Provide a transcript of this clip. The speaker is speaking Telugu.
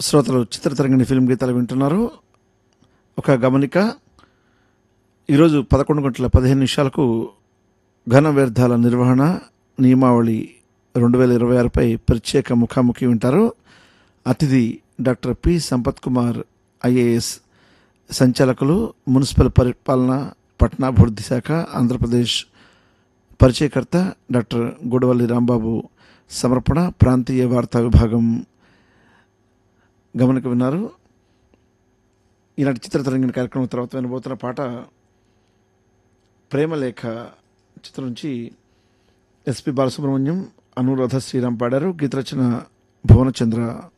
శ్రోతలు చిత్రతరంగిణి ఫిల్మ్ గీతాలు వింటున్నారు ఒక గమనిక ఈరోజు పదకొండు గంటల పదిహేను నిమిషాలకు ఘన వ్యర్థాల నిర్వహణ నియమావళి రెండు వేల ఇరవై ఆరుపై ప్రత్యేక ముఖాముఖి వింటారు అతిథి doctor P Sampath Kumar IAS సంచాలకులు మున్సిపల్ పరిపాలన పట్టణాభివృద్ధి శాఖ ఆంధ్రప్రదేశ్ పరిచయకర్త డాక్టర్ గొడవల్లి రాంబాబు సమర్పణ ప్రాంతీయ వార్తా విభాగం గమనిక విన్నారు ఈనాటి చిత్రతరంగిన కార్యక్రమం తర్వాత వినబోతున్న పాట ప్రేమలేఖ చిత్రం నుంచి ఎస్పి బాలసుబ్రహ్మణ్యం అనురాధ శ్రీరామ్ పాడారు గీత రచన భువనచంద్ర